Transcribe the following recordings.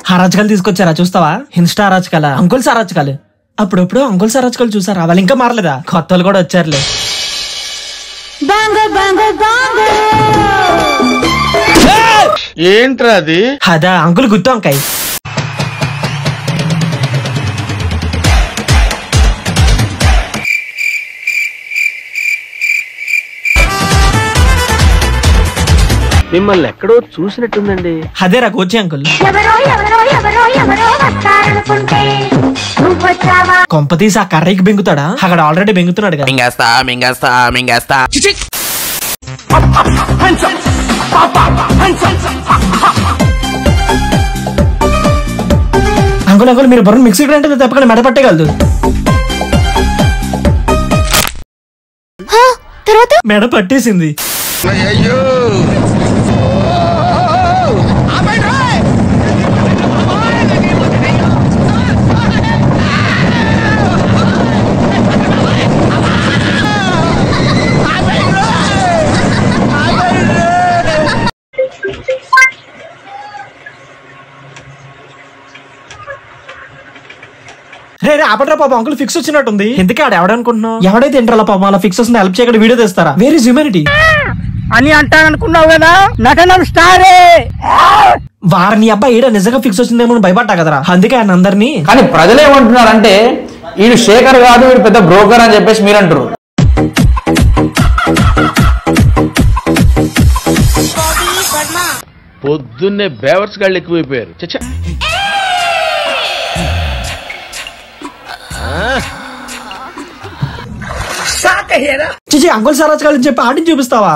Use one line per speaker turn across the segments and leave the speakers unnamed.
అరాచకాలు తీసుకొచ్చారా చూస్తావా ఇన్స్టా అరాచకాల అంకుల్స్ అరాచకాలు అప్పుడప్పుడు అంకుల్స్ అరాచకాలు చూసారా వాళ్ళు ఇంకా మారలేదా కొత్త వాళ్ళు కూడా వచ్చారులే
బాంగో బాంగో బాంగో
ఏంట్రా అది
అదా అంకుల్ గుత్తి వంకాయ
మిమ్మల్ని ఎక్కడో చూసినట్టుందండి
అదేరా కోచి అంకుల్
ఎవరో ఎవరో ఎవరో ఎవరో వస్తారనుకుంటే నువ్వొచ్చావా
కొంపతీసి ఆ కర్రీకి బెంగుతాడా అక్కడ ఆల్రెడీ బెంగుతున్నాడు కదా
మింగేస్తా మింగేస్తా మింగేస్తా
అంకుల్ అంకుల్ మీరు బరువు మిక్సీ గ్రైండర్ తప్పకుండా మెడ పట్టగలదు
తర్వాత
మెడ పట్టేసింది
అయ్యో
రే రే ఆపట్రా పాపం అంకుల్ ఫిక్స్ వచ్చినట్టుంది ఎందుకే ఆడ ఎవడనుకుంటున్నావు ఎవడైతే ఇంటర్లో పాపం అలా ఫిక్స్ వస్తుంది హెల్ప్ చేయకుండా వీడియో తెస్తారా వేరే హ్యూమానిటీ
అని అంటాననుకున్నావు కదా నటనం స్టారే
వారిని అబ్బాయి ఈడ నిజంగా ఫిక్స్ వచ్చిందేమో అని భయపడ్డా కదరా అందుకే ఆయన అందరినీ
కానీ ప్రజలు ఏమంటున్నారంటే వీడు శేఖర్ కాదు వీడు పెద్ద బ్రోకర్ అని చెప్పేసి మీరు అంటారు
పొద్దున్నే బేవర్స్ గాళ్ళు ఎక్కువైపోయారు చచ్చా
చిచి అంకుల్ సరాజ్ కాలని చెప్పి ఆడిని చూపిస్తావా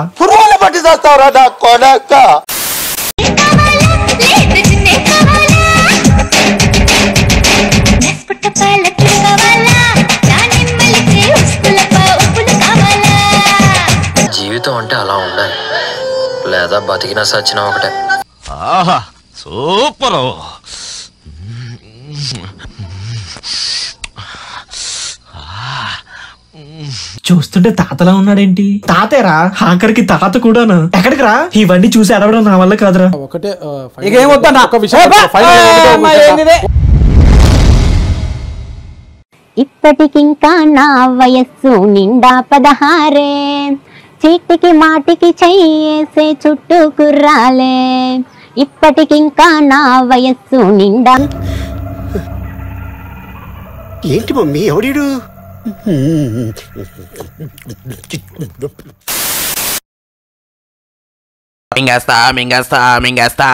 జీవితం అంటే అలా ఉండాలి లేదా బతికినా సచ్చినా ఒకటే
ఆహా సూపర్
చూస్తుంటే తాతలా ఉన్నాడేంటి తాతేరా ఆఖరికి తాత కూడాను ఎక్కడికి రా ఇవన్నీ చూసి ఎడవడం నా వల్ల కాదురా
ఇక ఏమొద్దా
ఇప్పటికింకా నా వయస్సు నిండా పదహారే చీటికి మాటికి చెయ్యేసే చుట్టూ కుర్రాలే ఇప్పటికింకా నా వయస్సు నిండా
ఏంటి మమ్మీ ఎవడీడు
మింగేస్తా మింగేస్తా మింగేస్తా